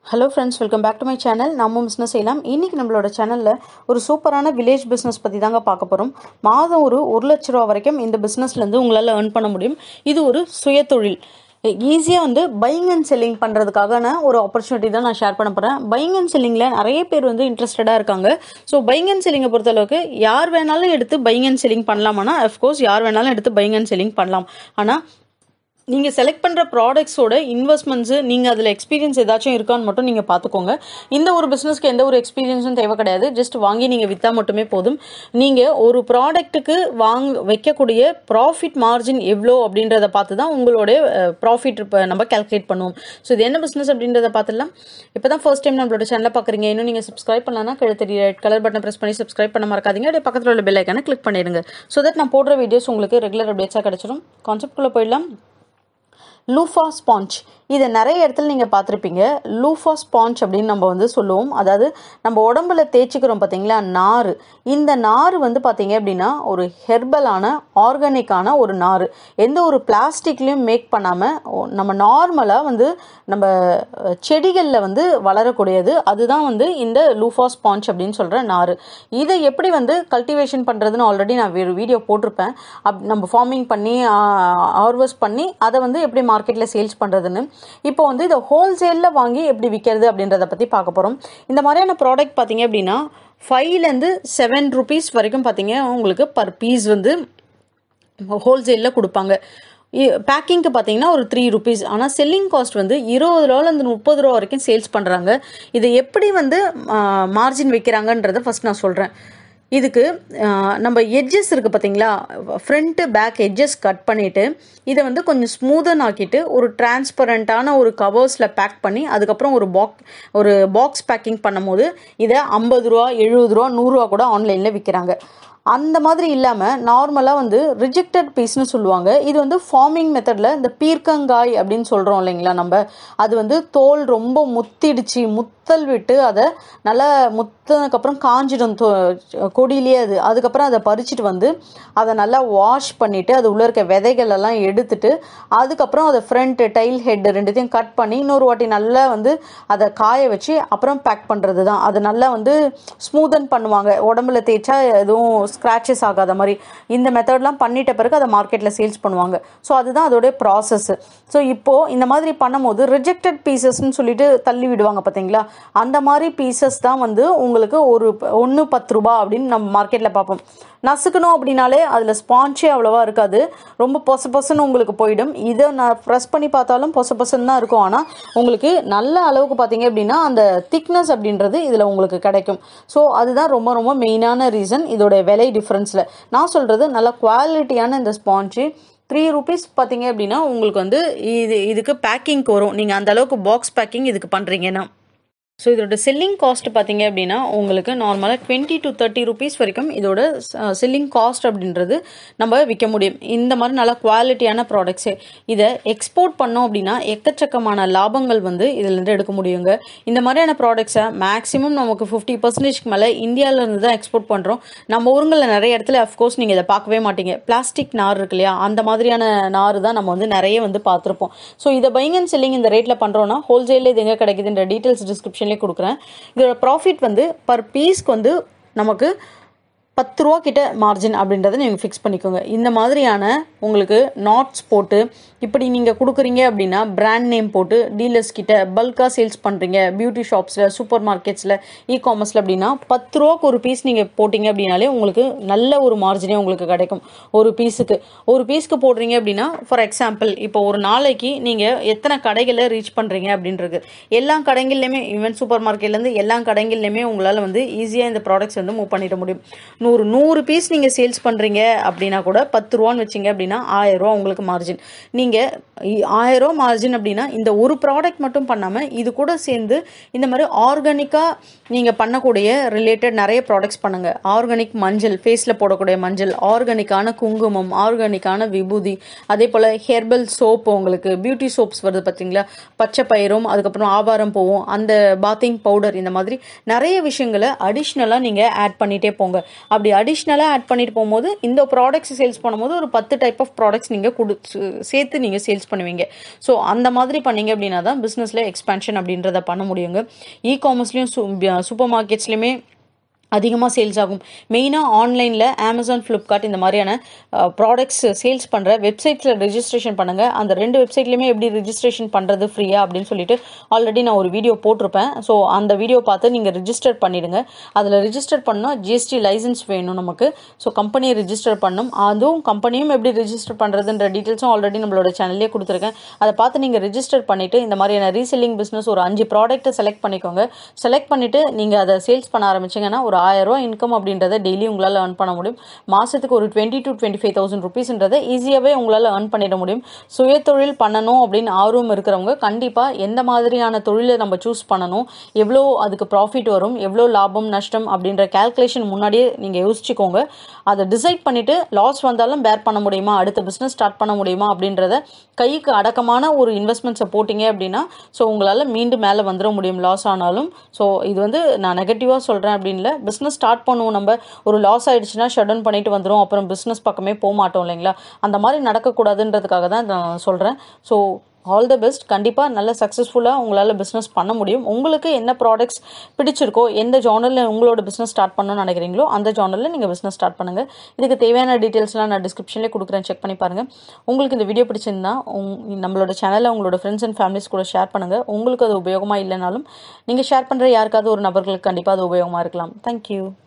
hello friends welcome back to my channel நம்ம business செய்யலாம் இன்றைக்கி நம்மளோட சேனலில் ஒரு சூப்பரான வில்லேஜ் பிஸ்னஸ் பற்றி தாங்க பார்க்க போகிறோம் மாதம் ஒரு ஒரு லட்ச ரூபா வரைக்கும் இந்த பிஸ்னஸ்லேருந்து உங்களால் earn பண்ண முடியும் இது ஒரு சுயதொழில் ஈஸியாக வந்து பையிங் அண்ட் செல்லிங் பண்ணுறதுக்கான ஒரு ஆப்பர்ச்சுனிட்டி தான் நான் ஷேர் பண்ண போகிறேன் பையிங் அண்ட் செல்லிங்கில் நிறைய பேர் வந்து இன்ட்ரெஸ்டடாக இருக்காங்க ஸோ பையிங் அண்ட் செல்லிங்கை பொறுத்தளவுக்கு யார் வேணாலும் எடுத்து பையிங் அண்ட் செல்லிங் பண்ணலாமானா அஃப்கோர்ஸ் யார் வேணாலும் எடுத்து பையிங் அண்ட் செல்லிங் பண்ணலாம் ஆனால் நீங்கள் செலக்ட் பண்ணுற ப்ராடக்ட்ஸோட இன்வெஸ்ட்மெண்ட்ஸு நீங்கள் அதில் எக்ஸ்பீரியன்ஸ் ஏதாச்சும் இருக்கான்னு மட்டும் நீங்கள் பார்த்துக்கோங்க இந்த ஒரு பிஸ்னஸ்க்கு எந்த ஒரு எக்ஸ்பீரியன்ஸும் தேவை கிடையாது ஜஸ்ட் வாங்கி நீங்கள் விற்றா மட்டுமே போதும் நீங்கள் ஒரு ப்ராடக்ட்டுக்கு வாங்க வைக்கக்கூடிய ப்ராஃபிட் மார்ஜின் எவ்வளோ அப்படின்றத பார்த்து தான் உங்களுடைய ப்ராஃபிட் இப்போ நம்ம கால்குலேட் பண்ணுவோம் ஸோ இது என்ன பிஸ்னஸ் அப்படின்றத பார்த்துலாம் இப்போ தான் ஃபர்ஸ்ட் டைம் நம்மளோட சேனலை பார்க்குறீங்க இன்னும் நீங்கள் சப்ஸ்கிரைப் பண்ணலன்னா கழுத்து ரெட் கலர் பட்டன் ப்ரெஸ் பண்ணி சப்ஸ்கிரைப் பண்ண மறக்காதீங்க அப்படியே பக்கத்தில் உள்ள பெல் ஐக்கானை கிளிக் பண்ணிடுங்க ஸோ தட் நான் போடுற வீடியோஸ் உங்களுக்கு ரெகுலர் அப்டேட்ஸாக கிடச்சிடும் கான்செப்ட்குள்ளே போயிடலாம் லூஃபா ஸ்பாஞ்ச் இதை நிறைய இடத்துல நீங்கள் பார்த்துருப்பீங்க லூஃபா ஸ்பாஞ்ச் அப்படின்னு நம்ம வந்து சொல்லுவோம் அதாவது நம்ம உடம்புல தேய்ச்சிக்கிறோம் பார்த்தீங்களா நார் இந்த நார் வந்து பார்த்தீங்க அப்படின்னா ஒரு ஹெர்பலான ஆர்கானிக்கான ஒரு நார் எந்த ஒரு பிளாஸ்டிக்லேயும் மேக் பண்ணாமல் நம்ம நார்மலாக வந்து நம்ம செடிகளில் வந்து வளரக்கூடியது அதுதான் வந்து இந்த லூஃபா ஸ்பாஞ்ச் அப்படின்னு சொல்கிற நார் இதை எப்படி வந்து கல்டிவேஷன் பண்ணுறதுன்னு ஆல்ரெடி நான் வேறு வீடியோ போட்டிருப்பேன் அப் நம்ம ஃபார்மிங் பண்ணி ஹார்வெஸ்ட் பண்ணி அதை வந்து எப்படி மார்க்கெட்டில் சேல்ஸ் பண்ணுறதுன்னு இப்போ வந்து இதை ஹோல்சேலில் வாங்கி எப்படி விற்கிறது அப்படின்றத பற்றி பார்க்க போகிறோம் இந்த மாதிரியான ப்ராடக்ட் பார்த்தீங்க அப்படின்னா ஃபைவ்லேருந்து செவன் ருபீஸ் வரைக்கும் பார்த்தீங்க உங்களுக்கு பர் பீஸ் வந்து ஹோல்சேலில் கொடுப்பாங்க பேக்கிங்க்கு பார்த்தீங்கன்னா ஒரு த்ரீ ருபீஸ் ஆனால் செல்லிங் காஸ்ட் வந்து இருபது ரூபாலேருந்து முப்பது ரூபா வரைக்கும் சேல்ஸ் பண்ணுறாங்க இதை எப்படி வந்து மார்ஜின் வைக்கிறாங்கன்றதை ஃபஸ்ட் நான் சொல்கிறேன் இதுக்கு நம்ம எட்ஜஸ் இருக்குது பார்த்தீங்களா ஃப்ரண்ட்டு பேக் எட்ஜஸ் கட் பண்ணிவிட்டு இதை வந்து கொஞ்சம் ஸ்மூதன் ஆக்கிட்டு ஒரு டிரான்ஸ்பரண்ட்டான ஒரு கவர்ஸில் பேக் பண்ணி அதுக்கப்புறம் ஒரு பாக் ஒரு பாக்ஸ் பேக்கிங் பண்ணும்போது இதை ஐம்பது ரூபா எழுபது ரூபா நூறுரூவா கூட ஆன்லைனில் விற்கிறாங்க அந்த மாதிரி இல்லாமல் நார்மலாக வந்து ரிஜெக்டட் பீஸ்னு சொல்லுவாங்க இது வந்து ஃபார்மிங் மெத்தடில் இந்த பீர்க்கங்காய் அப்படின்னு சொல்கிறோம் இல்லைங்களா நம்ம அது வந்து தோல் ரொம்ப முத்திடுச்சு முத்தல் விட்டு அதை நல்லா முத்ததுக்கப்புறம் காஞ்சிடும் கொடியிலேயே அது அதுக்கப்புறம் அதை பறிச்சுட்டு வந்து அதை நல்லா வாஷ் பண்ணிவிட்டு அது உள்ளே இருக்க விதைகள் எல்லாம் எடுத்துட்டு அதுக்கப்புறம் அதை ஃப்ரண்ட்டு டைல் ஹெட் ரெண்டுத்தையும் கட் பண்ணி இன்னொரு வாட்டி நல்லா வந்து அதை காய வச்சு அப்புறம் பேக் பண்ணுறது தான் அதை நல்லா வந்து ஸ்மூதன் பண்ணுவாங்க உடம்புல தேய்ச்சா எதுவும் ஸ்க்ராச்சஸ் ஆகாத மாதிரி இந்த மெத்தட்லாம் பண்ணிட்ட பிறகு அதை மார்க்கெட்டில் சேல்ஸ் பண்ணுவாங்க ஸோ அதுதான் அதோடைய ப்ராசஸ் ஸோ இப்போது இந்த மாதிரி பண்ணும்போது ரிஜெக்டட் பீசஸ்ன்னு சொல்லிட்டு தள்ளி விடுவாங்க பார்த்தீங்களா அந்த மாதிரி பீசஸ் தான் வந்து உங்களுக்கு ஒரு ஒன்று பத்து ரூபா அப்படின்னு நம்ம மார்க்கெட்டில் பார்ப்போம் நசுக்கணும் அப்படின்னாலே அதில் ஸ்பாஞ்சே அவ்வளோவா இருக்காது ரொம்ப பொச பொசன்னு உங்களுக்கு போயிடும் இதை நான் ப்ரெஸ் பண்ணி பார்த்தாலும் பொச பொசன்னு தான் இருக்கும் ஆனால் உங்களுக்கு நல்ல அளவுக்கு பார்த்தீங்க அப்படின்னா அந்த திக்னஸ் அப்படின்றது இதில் உங்களுக்கு கிடைக்கும் ஸோ அதுதான் ரொம்ப ரொம்ப மெயினான ரீசன் இதோட விலை டிஃப்ரென்ஸில் நான் சொல்கிறது நல்ல குவாலிட்டியான இந்த ஸ்பாஞ்சு த்ரீ ருபீஸ் பார்த்தீங்க அப்படின்னா உங்களுக்கு வந்து இது இதுக்கு பேக்கிங்க்கு வரும் நீங்கள் அந்த அளவுக்கு பாக்ஸ் பேக்கிங் இதுக்கு பண்ணுறீங்கன்னா ஸோ இதோட செல்லிங் காஸ்ட் பார்த்தீங்க அப்படின்னா உங்களுக்கு நார்மலாக டுவெண்ட்டி டு தேர்ட்டி ருபீஸ் வரைக்கும் இதோட செல்லிங் காஸ்ட் அப்படின்றது நம்ம விற்க முடியும் இந்த மாதிரி நல்ல குவாலிட்டியான ப்ராடக்ட்ஸு இதை எக்ஸ்போர்ட் பண்ணோம் அப்படின்னா எக்கச்சக்கமான லாபங்கள் வந்து இதிலேருந்து எடுக்க முடியுங்க இந்த மாதிரியான ப்ராடக்ட்ஸை மேக்ஸிமம் நமக்கு ஃபிஃப்டி பர்சன்டேஜ்க்கு மேலே இந்தியாவிலேருந்து தான் எக்ஸ்போர்ட் பண்ணுறோம் நம்ம ஊருங்களில் நிறைய இடத்துல அஃப்கோர்ஸ் நீங்கள் இதை பார்க்கவே மாட்டீங்க பிளாஸ்டிக் நார் இருக்கு இல்லையா அந்த மாதிரியான நார் தான் நம்ம வந்து நிறைய வந்து பார்த்துருப்போம் ஸோ இதை பைங் அண்ட் செல்லிங் இந்த ரேட்டில் பண்ணுறோன்னா ஹோல்சேலில் இது எங்கே கிடைக்குதுன்ற டீட்டெயில்ஸ் டிஸ்கிரிப்ஷன் ஆப்ஷன்லேயே கொடுக்குறேன் இதோட ப்ராஃபிட் வந்து பர் பீஸ்க்கு வந்து நமக்கு பத்து ரூபா கிட்ட மார்ஜின் அப்படின்றத நீங்கள் ஃபிக்ஸ் பண்ணிக்கோங்க இந்த மாதிரியான உங்களுக்கு நாட்ஸ் போட்டு இப்படி நீங்கள் கொடுக்குறீங்க அப்படின்னா பிராண்ட் நேம் போட்டு டீலர்ஸ் கிட்ட பல்காக சேல்ஸ் பண்ணுறீங்க பியூட்டி ஷாப்ஸில் சூப்பர் மார்க்கெட்ஸில் இ காமர்ஸில் அப்படின்னா பத்து ரூபாக்கு ஒரு பீஸ் நீங்கள் போட்டிங்க அப்படின்னாலே உங்களுக்கு நல்ல ஒரு மார்ஜினே உங்களுக்கு கிடைக்கும் ஒரு பீஸுக்கு ஒரு பீஸ்க்கு போடுறீங்க அப்படின்னா ஃபார் எக்ஸாம்பிள் இப்போ ஒரு நாளைக்கு நீங்கள் எத்தனை கடைகளை ரீச் பண்ணுறீங்க அப்படின்றது எல்லா கடைகள்லையுமே ஈவன் சூப்பர் மார்க்கெட்லேருந்து எல்லா கடைகள்லையுமே உங்களால் வந்து ஈஸியாக இந்த ப்ராடக்ட்ஸ் வந்து மூவ் பண்ணிட முடியும் நூறு நூறு பீஸ் நீங்கள் சேல்ஸ் பண்ணுறீங்க அப்படின்னா கூட பத்து ரூபான்னு வச்சிங்க அப்படின்னா ஆயிரம் ரூபா உங்களுக்கு மார்ஜின் நீங்கள் ஆயிரம் ரூபா மார்ஜின் அப்படின்னா இந்த ஒரு ப்ராடக்ட் மட்டும் பண்ணாமல் இது கூட சேர்ந்து இந்த மாதிரி ஆர்கானிக்காக நீங்கள் பண்ணக்கூடிய ரிலேட்டட் நிறைய ப்ராடக்ட்ஸ் பண்ணுங்கள் ஆர்கானிக் மஞ்சள் ஃபேஸில் போடக்கூடிய மஞ்சள் ஆர்கானிக்கான குங்குமம் ஆர்கானிக்கான விபூதி அதே போல் ஹெர்பல் சோப்பு உங்களுக்கு பியூட்டி சோப்ஸ் வருது பார்த்தீங்களா பச்சை பயிரும் அதுக்கப்புறம் ஆபாரம் போவோம் அந்த பாத்திங் பவுடர் இந்த மாதிரி நிறைய விஷயங்களை அடிஷ்னலாக நீங்கள் ஆட் பண்ணிகிட்டே போங்க அப்படி அடிஷ்னலாக ஆட் பண்ணிட்டு போகும்போது இந்த ப்ராடக்ட்ஸ் சேல்ஸ் பண்ணும்போது ஒரு பத்து டைப் ஆஃப் ப்ராடக்ட்ஸ் நீங்கள் கொடு சேர்த்து நீங்கள் சேல்ஸ் பண்ணுவீங்க ஸோ அந்த மாதிரி பண்ணீங்க அப்படின்னா தான் பிஸ்னஸில் எக்ஸ்பேன்ஷன் அப்படின்றத பண்ண முடியுங்க இ காமர்ஸ்லேயும் சூப்பர் மார்க்கெட்ஸ்லையுமே அதிகமாக சேல்ஸ் ஆகும் மெயினாக ஆன்லைனில் அமேசான் ஃப்ளிப்கார்ட் இந்த மாதிரியான ப்ராடக்ட்ஸ் சேல்ஸ் பண்ணுற வெப்சைட்ஸில் ரெஜிஸ்ட்ரேஷன் பண்ணுங்கள் அந்த ரெண்டு வெப்சைட்லையுமே எப்படி ரெஜிஸ்ட்ரேஷன் பண்ணுறது ஃப்ரீயா அப்படின்னு சொல்லிட்டு ஆல்ரெடி நான் ஒரு வீடியோ போட்டிருப்பேன் ஸோ அந்த வீடியோ பார்த்து நீங்கள் ரிஜிஸ்டர் பண்ணிடுங்க அதில் ரிஜிஸ்டர் பண்ணால் ஜிஎஸ்டி லைசன்ஸ் வேணும் நமக்கு ஸோ கம்பெனியை ரிஜிஸ்டர் பண்ணணும் அதுவும் கம்பெனியும் எப்படி ரிஜிஸ்டர் பண்ணுறதுன்ற டீட்டெயில்ஸும் ஆல்ரெடி நம்மளோட சேனல்லே கொடுத்துருக்கேன் அதை பார்த்து நீங்கள் ரிஜிஸ்டர் பண்ணிவிட்டு இந்த மாதிரியான ரீசெல்லிங் பிஸ்னஸ் ஒரு அஞ்சு ப்ராடக்ட்டை செலக்ட் பண்ணிக்கோங்க செலக்ட் பண்ணிவிட்டு நீங்கள் அதை சேல்ஸ் பண்ண ஆரம்பிச்சிங்கன்னா ஒரு ஆயிரம் ரூபா இன்கம் அப்படின்றத டெய்லி உங்களால் earn பண்ண முடியும் மாதத்துக்கு ஒரு twenty to twenty five thousand ருபீஸ்ன்றதை ஈஸியாகவே உங்களால் earn பண்ணிட முடியும் சுயதொழில் பண்ணணும் அப்படின்னு ஆர்வம் இருக்கிறவங்க கண்டிப்பாக எந்த மாதிரியான தொழிலை நம்ம சூஸ் பண்ணணும் எவ்வளோ அதுக்கு ப்ராஃபிட் வரும் எவ்வளோ லாபம் நஷ்டம் அப்படின்ற கால்குலேஷன் முன்னாடியே நீங்கள் யோசிச்சுக்கோங்க அதை டிசைட் பண்ணிவிட்டு லாஸ் வந்தாலும் பேர் பண்ண முடியுமா அடுத்த பிஸ்னஸ் ஸ்டார்ட் பண்ண முடியுமா அப்படின்றத கைக்கு அடக்கமான ஒரு இன்வெஸ்ட்மெண்ட்ஸை போட்டிங்க அப்படின்னா ஸோ உங்களால் மீண்டும் மேலே வந்துட முடியும் லாஸ் ஆனாலும் ஸோ இது வந்து நான் நெகட்டிவாக சொல்கிறேன் அப்படின்னு இல்லை பிஸ்னஸ் ஸ்டார்ட் பண்ணுவோம் நம்ம ஒரு லாஸ் ஆயிடுச்சுன்னா ஷட் டவுன் பண்ணிட்டு வந்துடும் அப்புறம் பிஸ்னஸ் பக்கமே போக மாட்டோம் இல்லைங்களா அந்த மாதிரி நடக்கக்கூடாதுன்றதுக்காக தான் நான் சொல்கிறேன் ஸோ ஆல் த பெஸ்ட் கண்டிப்பாக நல்ல சக்ஸஸ்ஃபுல்லாக உங்களால் பிஸ்னஸ் பண்ண முடியும் உங்களுக்கு என்ன ப்ராடக்ட்ஸ் பிடிச்சிருக்கோ எந்த ஜானலில் உங்களோட பிஸ்னஸ் ஸ்டார்ட் பண்ணணும்னு நினைக்கிறீங்களோ அந்த ஜானலில் நீங்கள் பிஸ்னஸ் ஸ்டார்ட் பண்ணுங்கள் இதுக்கு தேவையான டீட்டெயில்ஸ்லாம் நான் டிஸ்கிரிப்ஷன்லேயே கொடுக்குறேன் செக் பண்ணி பாருங்கள் உங்களுக்கு இந்த வீடியோ பிடிச்சிருந்தா உங் நம்மளோட சேனலை உங்களோட ஃப்ரெண்ட்ஸ் அண்ட் ஃபேமிலிஸ் கூட ஷேர் பண்ணுங்கள் உங்களுக்கு அது உபயோகமாக இல்லைனாலும் நீங்கள் ஷேர் பண்ணுற யாருக்காவது ஒரு நபர்களுக்கு கண்டிப்பாக அது உபயோகமாக இருக்கலாம் தேங்க்யூ